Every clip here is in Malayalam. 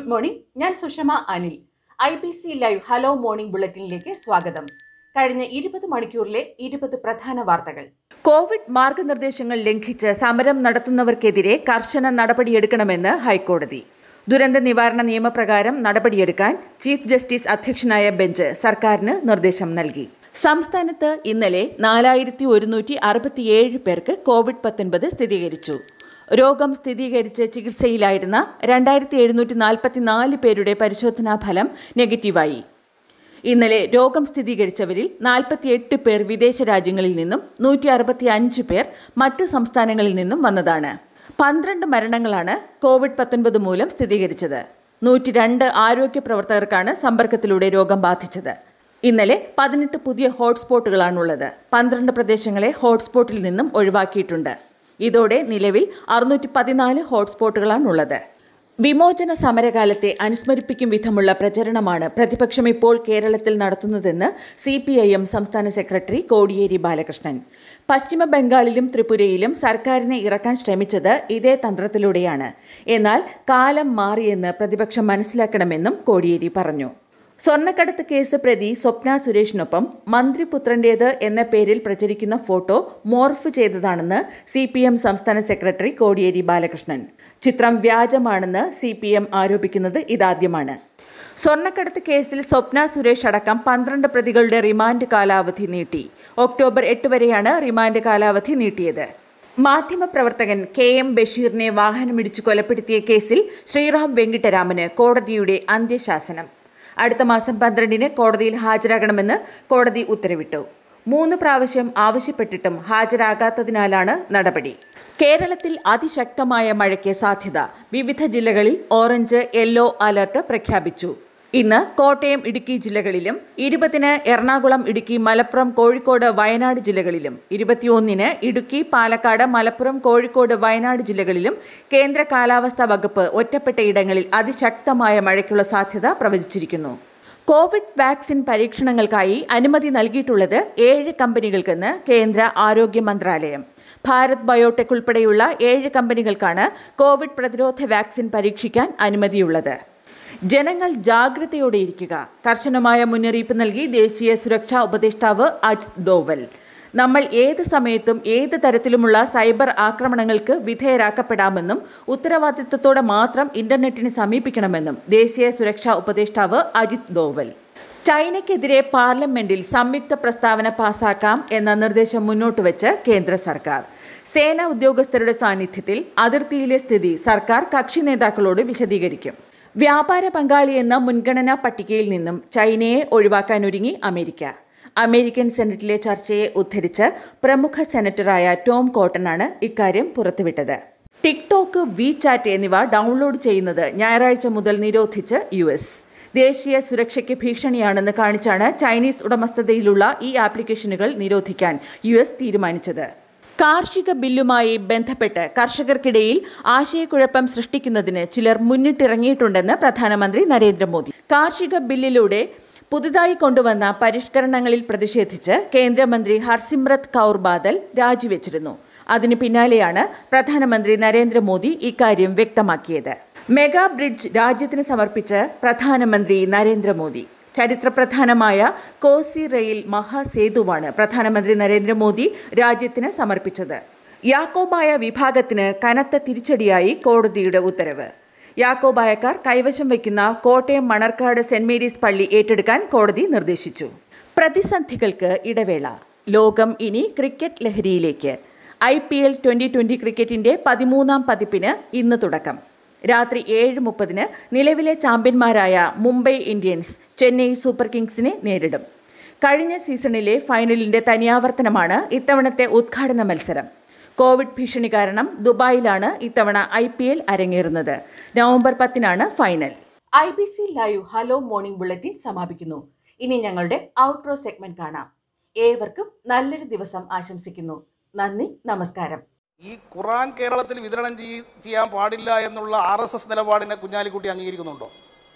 ഗുഡ് മോർണിംഗ് ഞാൻ Sushama Anil I B C live hello morning ബുള്ളറ്റിനിലേക്ക് സ്വാഗതം കഴിഞ്ഞ ഇരുപത് മണിക്കൂറിലെ ഇരുപത് പ്രധാന വാർത്തകൾ കോവിഡ് മാർഗനിർദ്ദേശങ്ങൾ ലംഘിച്ച് സമരം നടത്തുന്നവർക്കെതിരെ കർശന നടപടിയെടുക്കണമെന്ന് ഹൈക്കോടതി ദുരന്ത നിവാരണ നിയമപ്രകാരം നടപടിയെടുക്കാൻ ചീഫ് ജസ്റ്റിസ് അധ്യക്ഷനായ ബെഞ്ച് സർക്കാരിന് നിർദ്ദേശം നൽകി സംസ്ഥാനത്ത് ഇന്നലെ നാലായിരത്തി ഒരുന്നൂറ്റി അറുപത്തിയേഴ് പേർക്ക് കോവിഡ് പത്തൊൻപത് സ്ഥിരീകരിച്ചു രോഗം സ്ഥിരീകരിച്ച് ചികിത്സയിലായിരുന്ന രണ്ടായിരത്തി എഴുന്നൂറ്റി നാൽപ്പത്തിനാല് പേരുടെ പരിശോധനാ ഫലം നെഗറ്റീവായി ഇന്നലെ രോഗം സ്ഥിരീകരിച്ചവരിൽ നാൽപ്പത്തിയെട്ട് പേർ വിദേശ രാജ്യങ്ങളിൽ നിന്നും നൂറ്റി അറുപത്തി അഞ്ച് പേർ മറ്റ് സംസ്ഥാനങ്ങളിൽ നിന്നും വന്നതാണ് പന്ത്രണ്ട് മരണങ്ങളാണ് കോവിഡ് പത്തൊൻപത് മൂലം സ്ഥിരീകരിച്ചത് നൂറ്റി രണ്ട് ആരോഗ്യ പ്രവർത്തകർക്കാണ് സമ്പർക്കത്തിലൂടെ രോഗം ബാധിച്ചത് ഇന്നലെ പതിനെട്ട് പുതിയ ഹോട്ട്സ്പോട്ടുകളാണുള്ളത് പന്ത്രണ്ട് പ്രദേശങ്ങളെ ഹോട്ട്സ്പോട്ടിൽ നിന്നും ഒഴിവാക്കിയിട്ടുണ്ട് ഇതോടെ നിലവിൽ അറുന്നൂറ്റി പതിനാല് ഹോട്ട്സ്പോട്ടുകളാണുള്ളത് വിമോചന സമരകാലത്തെ അനുസ്മരിപ്പിക്കും വിധമുള്ള പ്രചരണമാണ് പ്രതിപക്ഷം ഇപ്പോൾ കേരളത്തിൽ നടത്തുന്നതെന്ന് സി പി ഐ എം സംസ്ഥാന സെക്രട്ടറി കോടിയേരി ബാലകൃഷ്ണൻ പശ്ചിമ ബംഗാളിലും ത്രിപുരയിലും സർക്കാരിനെ ഇറക്കാൻ ശ്രമിച്ചത് ഇതേ തന്ത്രത്തിലൂടെയാണ് എന്നാൽ കാലം മാറിയെന്ന് പ്രതിപക്ഷം മനസ്സിലാക്കണമെന്നും കോടിയേരി പറഞ്ഞു സ്വർണ്ണക്കടത്ത് കേസ് പ്രതി സ്വപ്ന സുരേഷിനൊപ്പം മന്ത്രിപുത്രന്റേത് എന്ന പേരിൽ പ്രചരിക്കുന്ന ഫോട്ടോ മോർഫ് ചെയ്തതാണെന്ന് സി പി എം സംസ്ഥാന സെക്രട്ടറി കോടിയേരി ബാലകൃഷ്ണൻ ചിത്രം വ്യാജമാണെന്ന് സി പി എം ആരോപിക്കുന്നത് ഇതാദ്യമാണ് സ്വർണ്ണക്കടത്ത് കേസിൽ സ്വപ്ന സുരേഷ് അടക്കം പന്ത്രണ്ട് പ്രതികളുടെ റിമാൻഡ് കാലാവധി നീട്ടി ഒക്ടോബർ എട്ട് വരെയാണ് റിമാൻഡ് കാലാവധി നീട്ടിയത് മാധ്യമപ്രവർത്തകൻ കെ എം ബഷീറിനെ വാഹനമിടിച്ചു കൊലപ്പെടുത്തിയ കേസിൽ ശ്രീറാം വെങ്കിട്ടരാമന് കോടതിയുടെ അന്ത്യശാസനം അടുത്ത മാസം പന്ത്രണ്ടിന് കോടതിയിൽ ഹാജരാകണമെന്ന് കോടതി ഉത്തരവിട്ടു മൂന്ന് പ്രാവശ്യം ആവശ്യപ്പെട്ടിട്ടും ഹാജരാകാത്തതിനാലാണ് നടപടി കേരളത്തിൽ അതിശക്തമായ മഴയ്ക്ക് സാധ്യത വിവിധ ജില്ലകളിൽ ഓറഞ്ച് യെല്ലോ അലർട്ട് പ്രഖ്യാപിച്ചു ഇന്ന് കോട്ടയം ഇടുക്കി ജില്ലകളിലും ഇരുപതിന് എറണാകുളം ഇടുക്കി മലപ്പുറം കോഴിക്കോട് വയനാട് ജില്ലകളിലും ഇരുപത്തിയൊന്നിന് ഇടുക്കി പാലക്കാട് മലപ്പുറം കോഴിക്കോട് വയനാട് ജില്ലകളിലും കേന്ദ്ര കാലാവസ്ഥാ വകുപ്പ് ഒറ്റപ്പെട്ട ഇടങ്ങളിൽ അതിശക്തമായ മഴയ്ക്കുള്ള സാധ്യത പ്രവചിച്ചിരിക്കുന്നു കോവിഡ് വാക്സിൻ പരീക്ഷണങ്ങൾക്കായി അനുമതി നൽകിയിട്ടുള്ളത് ഏഴ് കമ്പനികൾക്കെന്ന് കേന്ദ്ര ആരോഗ്യ മന്ത്രാലയം ഭാരത് ബയോടെക് ഉൾപ്പെടെയുള്ള ഏഴ് കമ്പനികൾക്കാണ് കോവിഡ് പ്രതിരോധ വാക്സിൻ പരീക്ഷിക്കാൻ അനുമതിയുള്ളത് ജനങ്ങൾ ജാഗ്രതയോടെ ഇരിക്കുക കർശനമായ മുന്നറിയിപ്പ് നൽകി ദേശീയ സുരക്ഷാ ഉപദേഷ്ടാവ് അജിത് ഡോവൽ നമ്മൾ ഏത് സമയത്തും ഏത് തരത്തിലുമുള്ള സൈബർ ആക്രമണങ്ങൾക്ക് വിധേയരാക്കപ്പെടാമെന്നും ഉത്തരവാദിത്തത്തോടെ മാത്രം ഇന്റർനെറ്റിനെ സമീപിക്കണമെന്നും ദേശീയ സുരക്ഷാ ഉപദേഷ്ടാവ് അജിത് ഡോവൽ ചൈനയ്ക്കെതിരെ പാർലമെന്റിൽ സംയുക്ത പ്രസ്താവന പാസാക്കാം എന്ന നിർദ്ദേശം മുന്നോട്ട് വെച്ച് കേന്ദ്ര സർക്കാർ സേനാ ഉദ്യോഗസ്ഥരുടെ സാന്നിധ്യത്തിൽ അതിർത്തിയിലെ സ്ഥിതി സർക്കാർ കക്ഷി നേതാക്കളോട് വിശദീകരിക്കും വ്യാപാര പങ്കാളി എന്ന മുൻഗണനാ പട്ടികയിൽ നിന്നും ചൈനയെ ഒഴിവാക്കാനൊരുങ്ങി അമേരിക്ക അമേരിക്കൻ സെനറ്റിലെ ചർച്ചയെ ഉദ്ധരിച്ച് പ്രമുഖ സെനറ്ററായ ടോം കോട്ടനാണ് ഇക്കാര്യം പുറത്തുവിട്ടത് ടിക്ടോക്ക് വി ചാറ്റ് എന്നിവ ഡൗൺലോഡ് ചെയ്യുന്നത് ഞായറാഴ്ച മുതൽ നിരോധിച്ച് യു എസ് ദേശീയ സുരക്ഷയ്ക്ക് ഭീഷണിയാണെന്ന് കാണിച്ചാണ് ചൈനീസ് ഉടമസ്ഥതയിലുള്ള ഈ ആപ്ലിക്കേഷനുകൾ നിരോധിക്കാൻ യു എസ് തീരുമാനിച്ചത് കാർഷിക ബില്ലുമായി ബന്ധപ്പെട്ട് കർഷകർക്കിടയിൽ ആശയക്കുഴപ്പം സൃഷ്ടിക്കുന്നതിന് ചിലർ മുന്നിട്ടിറങ്ങിയിട്ടുണ്ടെന്ന് പ്രധാനമന്ത്രി നരേന്ദ്രമോദി കാർഷിക ബില്ലിലൂടെ പുതുതായി കൊണ്ടുവന്ന പരിഷ്കരണങ്ങളിൽ പ്രതിഷേധിച്ച് കേന്ദ്രമന്ത്രി ഹർസിമ്രത് കൗർ ബാദൽ രാജിവെച്ചിരുന്നു അതിനു പിന്നാലെയാണ് പ്രധാനമന്ത്രി നരേന്ദ്രമോദി ഇക്കാര്യം വ്യക്തമാക്കിയത് മെഗാ ബ്രിഡ്ജ് രാജ്യത്തിന് സമർപ്പിച്ച് പ്രധാനമന്ത്രി നരേന്ദ്രമോദി ചരിത്രപ്രധാനമായ കോസി റെയിൽ മഹാസേതുവാണ് പ്രധാനമന്ത്രി നരേന്ദ്രമോദി രാജ്യത്തിന് സമർപ്പിച്ചത് യാക്കോബായ വിഭാഗത്തിന് കനത്ത തിരിച്ചടിയായി കോടതിയുടെ ഉത്തരവ് യാക്കോബായക്കാർ കൈവശം വയ്ക്കുന്ന കോട്ടയം മണർക്കാട് സെന്റ് മേരീസ് പള്ളി ഏറ്റെടുക്കാൻ കോടതി നിർദ്ദേശിച്ചു പ്രതിസന്ധികൾക്ക് ഇടവേള ലോകം ഇനി ക്രിക്കറ്റ് ലഹരിയിലേക്ക് I P L twenty twenty ക്രിക്കറ്റിന്റെ പതിമൂന്നാം പതിപ്പിന് ഇന്ന് തുടക്കം രാത്രി ഏഴ് മുപ്പതിന് നിലവിലെ ചാമ്പ്യന്മാരായ മുംബൈ ഇന്ത്യൻസ് ചെന്നൈ സൂപ്പർ കിങ്സിനെ നേരിടും കഴിഞ്ഞ സീസണിലെ ഫൈനലിന്റെ തനിയാവർത്തനമാണ് ഇത്തവണത്തെ ഉദ്ഘാടന മത്സരം കോവിഡ് ഭീഷണി കാരണം ദുബായിലാണ് ഇത്തവണ ഐ പി എൽ അരങ്ങേറുന്നത് നവംബർ പത്തിനാണ് final I B C live hello morning bulletin സമാപിക്കുന്നു ഇനി ഞങ്ങളുടെ ഔട്ട്രോ സെഗ്മെന്റ് കാണാം ഏവർക്കും നല്ലൊരു ദിവസം ആശംസിക്കുന്നു നന്ദി നമസ്കാരം ഈ ഖുറാൻ കേരളത്തിൽ വിതരണം ചെയ്യ- ചെയ്യാൻ പാടില്ല എന്നുള്ള ആർ എസ് എസ് നിലപാടിനെ കുഞ്ഞാലിക്കുട്ടി അംഗീകരിക്കുന്നുണ്ടോ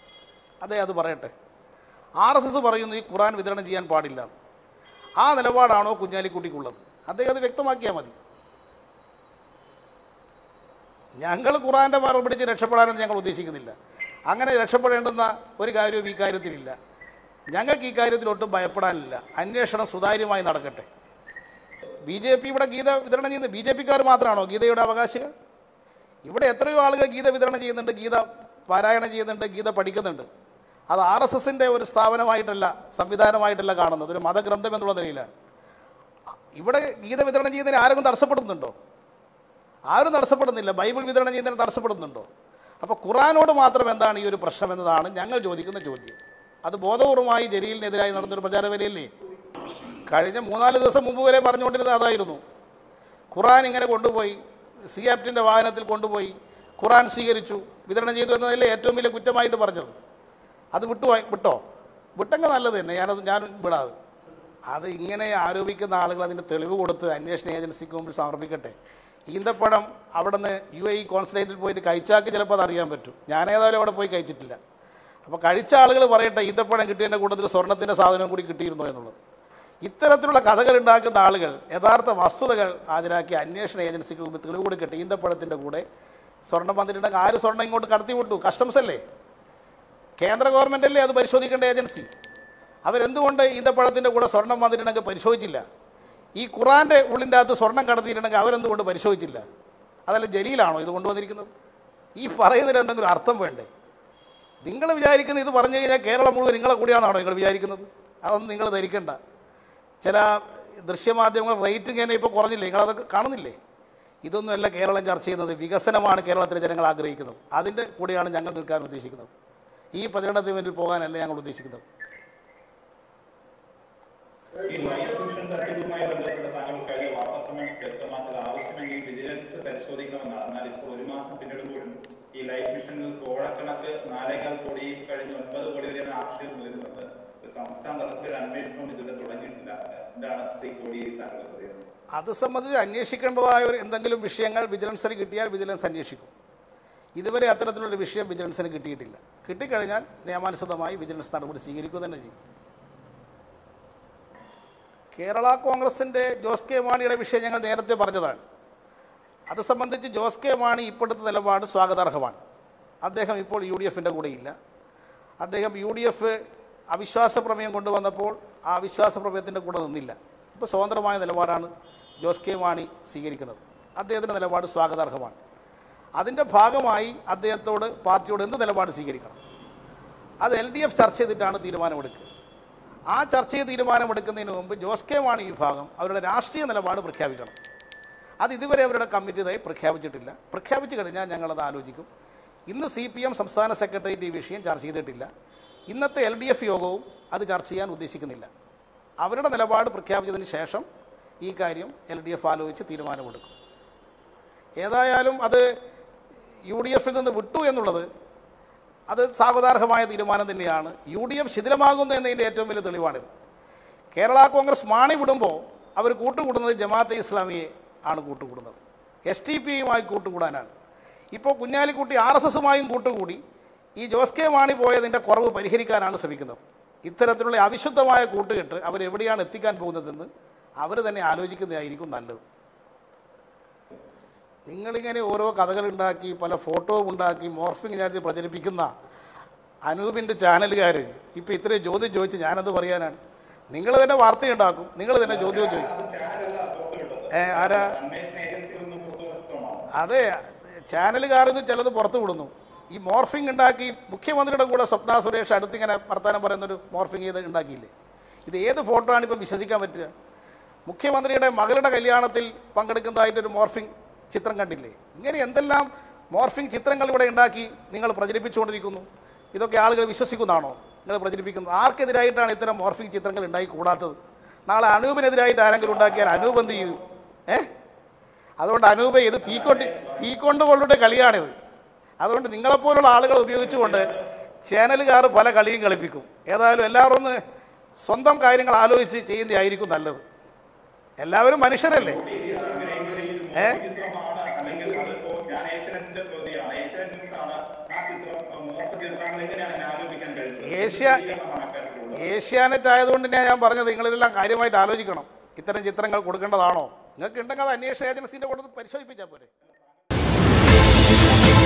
അതെ അത് പറയട്ടെ ആർ എസ് എസ് പറയുന്നു ഈ ഖുറാൻ വിതരണം ചെയ്യാൻ പാടില്ല ആ നിലപാടാണോ കുഞ്ഞാലിക്കുട്ടിക്കുള്ളത് അദ്ദേഹം അത് വ്യക്തമാക്കിയാൽ മതി ഞങ്ങൾ ഖുറാൻ്റെ മറ പിടിച്ച് രക്ഷപ്പെടാനൊന്നും ഞങ്ങൾ ഉദ്ദേശിക്കുന്നില്ല അങ്ങനെ രക്ഷപ്പെടേണ്ടുന്ന ഒരു കാര്യവും ഈ കാര്യത്തിലില്ല ഞങ്ങൾക്ക് ഈ കാര്യത്തിൽ ഒട്ടും ഭയപ്പെടാനില്ല അന്വേഷണം സുതാര്യമായി നടക്കട്ടെ ബി ജെ പി ഇവിടെ ഗീത വിതരണം ചെയ്യുന്നത് ബി ജെ പിക്കാർ മാത്രമാണോ ഗീതയുടെ അവകാശികൾ ഇവിടെ എത്രയോ ആളുകൾ ഗീത വിതരണം ചെയ്യുന്നുണ്ട് ഗീത പാരായണം ചെയ്യുന്നുണ്ട് ഗീത പഠിക്കുന്നുണ്ട് അത് ആർ എസ് എസിൻ്റെ ഒരു സ്ഥാപനമായിട്ടല്ല സംവിധാനമായിട്ടല്ല കാണുന്നത് ഒരു മതഗ്രന്ഥം എന്നുള്ള നിലയിലാണ് ഇവിടെ ഗീത വിതരണം ചെയ്യുന്നതിന് ആരെങ്കിലും തടസ്സപ്പെടുന്നുണ്ടോ ആരും തടസ്സപ്പെടുന്നില്ല ബൈബിൾ വിതരണം ചെയ്യുന്നതിന് തടസ്സപ്പെടുന്നുണ്ടോ അപ്പോൾ ഖുറാനോട് മാത്രം എന്താണ് ഈ ഒരു പ്രശ്നം എന്നതാണ് ഞങ്ങൾ ചോദിക്കുന്ന ചോദ്യം അത് ബോധപൂർവമായി ജലീലിനെതിരായി നടന്നൊരു പ്രചാരവലയല്ലേ കഴിഞ്ഞ മൂന്നാല് ദിവസം മുമ്പ് വരെ പറഞ്ഞുകൊണ്ടിരുന്നത് അതായിരുന്നു ഖുറാൻ ഇങ്ങനെ കൊണ്ടുപോയി സി ആപ്റ്റിൻ്റെ വാഹനത്തിൽ കൊണ്ടുപോയി ഖുറാൻ സ്വീകരിച്ചു വിതരണം ചെയ്തു എന്നതല്ലേ ഏറ്റവും വലിയ കുറ്റമായിട്ട് പറഞ്ഞത് അത് വിട്ടു വിട്ടോ വിട്ടെങ്കിൽ നല്ലത് തന്നെ ഞാനത് ഞാൻ വിടാതെ അത് ഇങ്ങനെ ആരോപിക്കുന്ന ആളുകൾ അതിന് തെളിവ് കൊടുത്ത് അന്വേഷണ ഏജൻസിക്ക് മുമ്പിൽ സമർപ്പിക്കട്ടെ ഈന്തപ്പഴം അവിടെ നിന്ന് യു എ ഇ കോൺസുലേറ്റിൽ പോയിട്ട് കഴിച്ചാക്ക് ചിലപ്പോൾ അത് അറിയാൻ പറ്റും ഞാൻ ഏതായാലും അവിടെ പോയി കഴിച്ചിട്ടില്ല അപ്പോൾ കഴിച്ച ആളുകൾ പറയട്ടെ ഈന്തപ്പഴം കിട്ടിയതിൻ്റെ കൂട്ടത്തിൽ സ്വർണത്തിൻ്റെ സാധനം കൂടി കിട്ടിയിരുന്നോ എന്നുള്ളത് ഇത്തരത്തിലുള്ള കഥകൾ ഉണ്ടാക്കുന്ന ആളുകൾ യഥാർത്ഥ വസ്തുതകൾ ഹാജരാക്കി അന്വേഷണ ഏജൻസിക്ക് മുമ്പ് തെളിവ് കൊടുക്കട്ടെ ഈന്തപ്പഴത്തിൻ്റെ കൂടെ സ്വർണം വന്നിട്ടുണ്ടെങ്കിൽ ആര് സ്വർണ്ണം ഇങ്ങോട്ട് കടത്തി വിട്ടു കസ്റ്റംസ് അല്ലേ കേന്ദ്ര ഗവൺമെൻറ് അല്ലേ അത് പരിശോധിക്കേണ്ട ഏജൻസി അവരെന്തുകൊണ്ട് ഈന്തപ്പഴത്തിൻ്റെ കൂടെ സ്വർണം വന്നിട്ടുണ്ടെങ്കിൽ പരിശോധിച്ചില്ല ഈ ഖുറാൻ്റെ ഉള്ളിൻ്റെ അകത്ത് സ്വർണം കടത്തിയിട്ടുണ്ടെങ്കിൽ അവരെന്തുകൊണ്ട് പരിശോധിച്ചില്ല അതല്ല ജലീലാണോ ഇത് കൊണ്ടുവന്നിരിക്കുന്നത് ഈ പറയുന്നതിൽ എന്തെങ്കിലും അർത്ഥം വേണ്ടേ നിങ്ങൾ വിചാരിക്കുന്നത് ഇത് പറഞ്ഞു കഴിഞ്ഞാൽ കേരളം മുഴുവൻ നിങ്ങളെ കൂടിയാണെന്നാണോ നിങ്ങൾ വിചാരിക്കുന്നത് അതൊന്നും നിങ്ങൾ ധരിക്കണ്ട ചില ദൃശ്യമാധ്യമങ്ങൾ റേറ്റിംഗ് തന്നെ ഇപ്പോൾ കുറഞ്ഞില്ലേ നിങ്ങളതൊക്കെ കാണുന്നില്ലേ ഇതൊന്നുമല്ല കേരളം ചർച്ച ചെയ്യുന്നത് വികസനമാണ് കേരളത്തിലെ ജനങ്ങൾ ആഗ്രഹിക്കുന്നത് അതിൻ്റെ കൂടെയാണ് ഞങ്ങൾ നിൽക്കാൻ ഉദ്ദേശിക്കുന്നത് ഈ പതിനെണ്ണത്തിന് വേണ്ടി പോകാനല്ല ഞങ്ങൾ ഉദ്ദേശിക്കുന്നത് ഈ ലൈഫ് മിഷൻ തട്ടിപ്പുമായി ബന്ധപ്പെട്ട് താങ്കൾ കഴിഞ്ഞ വാർത്താസമയം വ്യക്തമാക്കിയത് ആവശ്യമെങ്കിൽ വിജിലൻസ് പരിശോധിക്കണമെന്നാണ് എന്നാൽ ഇപ്പോൾ ഒരു മാസം പിന്നിടുമ്പോഴും ഈ ലൈഫ് മിഷനിൽ കോഴക്കണക്ക് നാലേകാൽ കോടി കഴിഞ്ഞ് ഒൻപത് കോടി വരെ എന്ന ആക്ഷേപം വരുന്നുണ്ട് ഒരു സംസ്ഥാന തലത്തിൽ ഒരു അന്വേഷണം ഇതുവരെ തുടങ്ങിയിട്ടില്ല എന്താണ് ശ്രീ കോടി താങ്കൾ പറയുന്നത് അത് സംബന്ധിച്ച് അന്വേഷിക്കേണ്ടതായ ഒരു എന്തെങ്കിലും വിഷയങ്ങൾ വിജിലൻസിന് കിട്ടിയാൽ വിജിലൻസ് അന്വേഷിക്കും ഇതുവരെ അത്തരത്തിലൊരു വിഷയം വിജിലൻസിന് കിട്ടിയിട്ടില്ല കിട്ടിക്കഴിഞ്ഞാൽ നിയമാനുസൃതമായി വിജിലൻസ് നടപടി സ്വീകരിക്കുക തന്നെ ചെയ്യും കേരള കോൺഗ്രസിൻ്റെ ജോസ് കെ മാണിയുടെ വിഷയം ഞങ്ങൾ നേരത്തെ പറഞ്ഞതാണ് അത് സംബന്ധിച്ച് ജോസ് കെ മാണി ഇപ്പോഴത്തെ നിലപാട് സ്വാഗതാർഹമാണ് അദ്ദേഹം ഇപ്പോൾ യു ഡി എഫിൻ്റെ കൂടെയില്ല അദ്ദേഹം യു ഡി എഫ് അവിശ്വാസ പ്രമേയം കൊണ്ടുവന്നപ്പോൾ ആ അവിശ്വാസ പ്രമേയത്തിൻ്റെ കൂടെ നിന്നില്ല ഇപ്പോൾ സ്വതന്ത്രമായ നിലപാടാണ് ജോസ് കെ മാണി സ്വീകരിക്കുന്നത് അദ്ദേഹത്തിൻ്റെ നിലപാട് സ്വാഗതാർഹമാണ് അതിൻ്റെ ഭാഗമായി അദ്ദേഹത്തോട് പാർട്ടിയോട് എന്ത് നിലപാട് സ്വീകരിക്കണം അത് എൽ ഡി എഫ് ചർച്ച ചെയ്തിട്ടാണ് തീരുമാനമെടുക്കുക ആ ചർച്ച ചെയ്ത് തീരുമാനമെടുക്കുന്നതിന് മുമ്പ് ജോസ് കെ മാണി വിഭാഗം അവരുടെ രാഷ്ട്രീയ നിലപാട് പ്രഖ്യാപിക്കണം അത് ഇതുവരെ അവരുടെ കമ്മിറ്റിതായി പ്രഖ്യാപിച്ചിട്ടില്ല പ്രഖ്യാപിച്ചു കഴിഞ്ഞാൽ ഞങ്ങളത് ആലോചിക്കും ഇന്ന് സി പി എം സംസ്ഥാന സെക്രട്ടേറിയറ്റ് ഈ വിഷയം ചർച്ച ചെയ്തിട്ടില്ല ഇന്നത്തെ എൽ ഡി എഫ് യോഗവും അത് ചർച്ച ചെയ്യാൻ ഉദ്ദേശിക്കുന്നില്ല അവരുടെ നിലപാട് പ്രഖ്യാപിച്ചതിന് ശേഷം ഈ കാര്യം എൽ ഡി എഫ് ആലോചിച്ച് തീരുമാനമെടുക്കും ഏതായാലും അത് യു ഡി എഫിൽ നിന്ന് വിട്ടു എന്നുള്ളത് അത് സാവധാർഹമായ തീരുമാനം തന്നെയാണ് യു ഡി എഫ് ശിഥിലമാകുന്നു എന്നതിൻ്റെ ഏറ്റവും വലിയ തെളിവാണിത് കേരള കോൺഗ്രസ് മാണി വിടുമ്പോൾ അവർ കൂട്ടുകൂടുന്നത് ജമാഅത്തെ ഇസ്ലാമിയെ ആണ് കൂട്ടുകൂടുന്നത് എസ് ടി പിയുമായി കൂട്ടുകൂടാനാണ് ഇപ്പോൾ കുഞ്ഞാലിക്കുട്ടി ആർ എസ് എസുമായും കൂട്ടുകൂടി ഈ ജോസ് കെ മാണി പോയതിൻ്റെ കുറവ് പരിഹരിക്കാനാണ് ശ്രമിക്കുന്നത് ഇത്തരത്തിലുള്ള അവിശുദ്ധമായ കൂട്ടുകെട്ട് അവരെവിടെയാണ് എത്തിക്കാൻ പോകുന്നതെന്ന് അവർ തന്നെ ആലോചിക്കുന്നതായിരിക്കും നല്ലത് നിങ്ങളിങ്ങനെ ഓരോ കഥകളുണ്ടാക്കി പല ഫോട്ടോവും ഉണ്ടാക്കി മോർഫിംഗ് ചാർജ് പ്രചരിപ്പിക്കുന്ന അനൂപിൻ്റെ ചാനലുകാർ ഇപ്പോൾ ഇത്രയും ചോദ്യം ചോദിച്ച് ഞാനത് പറയാനാണ് നിങ്ങൾ തന്നെ വാർത്തയുണ്ടാക്കും നിങ്ങൾ തന്നെ ചോദ്യം ചോദിക്കും ചാനലല്ല പുറത്തുവിട്ടത് ഏ ആരാ അന്വേഷണ ഏജൻസിയിൽ നിന്നും പുറത്തുവന്ന പുസ്തകമാണ് അതെ ചാനലുകാരിന്ന് ചിലത് പുറത്തു വിടുന്നു ഈ മോർഫിംഗ് ഉണ്ടാക്കി മുഖ്യമന്ത്രിയുടെ കൂടെ സ്വപ്ന സുരേഷ് അടുത്തിങ്ങനെ വർത്തമാനം പറയുന്നൊരു മോർഫിംഗ് ചെയ്ത് ഉണ്ടാക്കിയില്ലേ ഇത് ഏത് ഫോട്ടോ ആണ് ഇപ്പം വിശ്വസിക്കാൻ പറ്റുക മുഖ്യമന്ത്രിയുടെ മകളുടെ കല്യാണത്തിൽ പങ്കെടുക്കുന്നതായിട്ടൊരു മോർഫിംഗ് ചിത്രം കണ്ടില്ലേ ഇങ്ങനെ എന്തെല്ലാം മോർഫിംഗ് ചിത്രങ്ങൾ ഇവിടെ ഉണ്ടാക്കി നിങ്ങൾ പ്രചരിപ്പിച്ചുകൊണ്ടിരിക്കുന്നു ഇതൊക്കെ ആളുകൾ വിശ്വസിക്കുന്നതാണോ നിങ്ങൾ പ്രചരിപ്പിക്കുന്നത് ആർക്കെതിരായിട്ടാണ് ഇത്തരം മോർഫിംഗ് ചിത്രങ്ങൾ ഉണ്ടായി കൂടാത്തത് നാളെ അനൂപിനെതിരായിട്ട് ആരെങ്കിലും ഉണ്ടാക്കിയാൽ അനൂപ് എന്ത് ചെയ്യും ഏഹ് അതുകൊണ്ട് അനൂപ് ഇത് തീക്കൊണ്ട് തീക്കൊണ്ട് കൊള്ളുടെ കളിയാണിത് അതുകൊണ്ട് നിങ്ങളെപ്പോലുള്ള ആളുകൾ ഉപയോഗിച്ചുകൊണ്ട് ചാനലുകാർ പല കളിയും കളിപ്പിക്കും ഏതായാലും എല്ലാവരും ഒന്ന് സ്വന്തം കാര്യങ്ങൾ ആലോചിച്ച് ചെയ്യുന്നതായിരിക്കും നല്ലത് എല്ലാവരും മനുഷ്യരല്ലേ ഏ ചിത്രമാണ് അല്ലെങ്കിൽ അതിപ്പോ ഞാൻ ഏഷ്യനെറ്റിന്റെ പ്രതിയാണ് ഏഷ്യനെറ്റ് ന്യൂസ് ആണ് ആ ചിത്രം മോർഫ് ചിത്രങ്ങൾ എങ്ങനെയാണ് എന്നെ ആരോപിക്കാൻ കഴിയുന്നത് ഏഷ്യ കണക്കാക്കിയിട്ടുള്ളത് ഏഷ്യാനെറ്റ് ആയതുകൊണ്ട് തന്നെയാണ് ഞാൻ പറഞ്ഞത് നിങ്ങളിതെല്ലാം കാര്യമായിട്ട് ആലോചിക്കണം ഇത്തരം ചിത്രങ്ങൾ കൊടുക്കേണ്ടതാണോ നിങ്ങൾക്ക് ഉണ്ടെങ്കിൽ അത് അന്വേഷണ ഏജൻസിൻ്റെ കൊടുത്ത് പരിശോധിപ്പിച്ചാൽ പോരെ